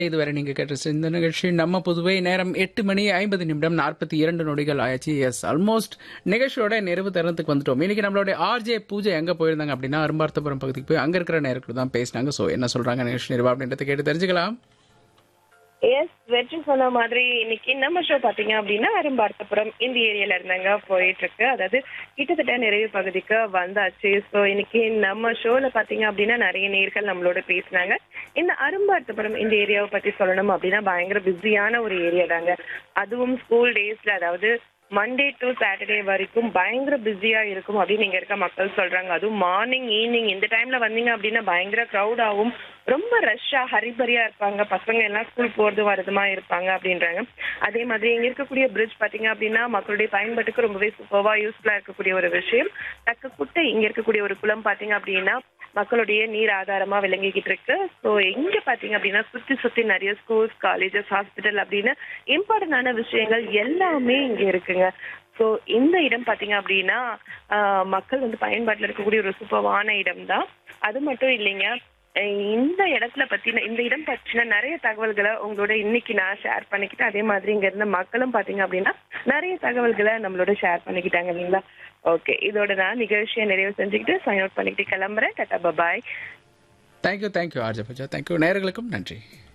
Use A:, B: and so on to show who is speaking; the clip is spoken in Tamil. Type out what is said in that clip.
A: இதுவரை நீங்க கேட்ட இந்த நிகழ்ச்சி நம்ம புதுவை நேரம் எட்டு மணி ஐம்பது நிமிடம் நாற்பத்தி இரண்டு நொடிகள் ஆயிடுச்சு எஸ் ஆல்மோஸ்ட் நிகழ்ச்சியோட நிறைவு தருணத்துக்கு வந்துட்டோம் இன்னைக்கு நம்மளுடைய ஆர்ஜே பூஜை எங்க போயிருந்தாங்க அப்படின்னா அரும்பார்த்தபுரம் பகுதிக்கு போய் அங்க இருக்கிற நேரத்தில் தான் பேசினாங்க சோ என்ன சொல்றாங்க நிகழ்ச்சி நிறைவா அப்படின்றத கேட்டு தெரிஞ்சுக்கலாம்
B: எஸ் வெற்றி சொன்ன மாதிரி இன்னைக்கு நம்ம ஷோ பாத்தீங்க அப்படின்னா அரும்பார்த்தபுரம் இந்த ஏரியால இருந்தாங்க போயிட்டு இருக்கு அதாவது கிட்டத்தட்ட நிறைவு பகுதிக்கு வந்தாச்சு ஸோ இன்னைக்கு நம்ம ஷோல பாத்தீங்க அப்படின்னா நிறைய நேர்கள் நம்மளோட பேசினாங்க இந்த அரும்பார்த்தபுரம் இந்த ஏரியாவை பத்தி சொல்லணும் அப்படின்னா பயங்கர பிஸியான ஒரு ஏரியா தாங்க அதுவும் ஸ்கூல் டேஸ்ல அதாவது மண்டே டு சாட்டர்டே வரைக்கும் பயங்கர பிஸியா இருக்கும் அப்படின்னு இங்க இருக்க மக்கள் சொல்றாங்க அதுவும் மார்னிங் ஈவினிங் இந்த டைம்ல வந்தீங்க அப்படின்னா பயங்கர க்ரௌட் ஆகும் ரொம்ப ரஷ்ஷா ஹரிபரியா இருப்பாங்க பசங்க எல்லாம் ஸ்கூல் போறது வரதுமா இருப்பாங்க அப்படின்றாங்க அதே மாதிரி இங்க இருக்கக்கூடிய பிரிட்ஜ் பாத்தீங்க அப்படின்னா மக்களுடைய பயன்பாட்டுக்கு ரொம்பவே சூப்பர்வா யூஸ்ஃபுல்லா இருக்கக்கூடிய ஒரு விஷயம் தக்க குட்டை இங்க இருக்கக்கூடிய ஒரு குளம் பாத்தீங்க அப்படின்னா மக்களுடைய நீர் ஆதாரமா விளங்கிக்கிட்டு இருக்கு ஸோ இங்க பாத்தீங்க அப்படின்னா சுத்தி சுத்தி நிறைய ஸ்கூல்ஸ் காலேஜஸ் ஹாஸ்பிட்டல் அப்படின்னு இம்பார்ட்டன்டான விஷயங்கள் எல்லாமே இங்க இருக்குங்க ஸோ இந்த இடம் பாத்தீங்க அப்படின்னா ஆஹ், மக்கள் வந்து பயன்பாட்டில் இருக்கக்கூடிய ஒரு சூப்பர்வான இடம் தான் அது மட்டும் இல்லைங்க அஹ் இந்த இடத்துல பத்தின இந்த இடம் பற்றின நிறைய தகவல்களை உங்களோட இன்னைக்கு நான் ஷேர் பண்ணிக்கிட்டேன் அதே மாதிரி இங்க இருந்த மக்களும் பாத்தீங்க அப்படின்னா நிறைய தகவல்களை நம்மளோட ஷேர் பண்ணிக்கிட்டாங்க இல்லைங்களா ஓகே இதோட நான் நிகழ்ச்சியை நிறைவு செஞ்சுக்கிட்டு சைன் அவுட் பண்ணிக்கிட்டு கிளம்புறேன் tata bye bye
A: thank you thank you RJ Pooja thank you நேர்களுக்கும் நன்றி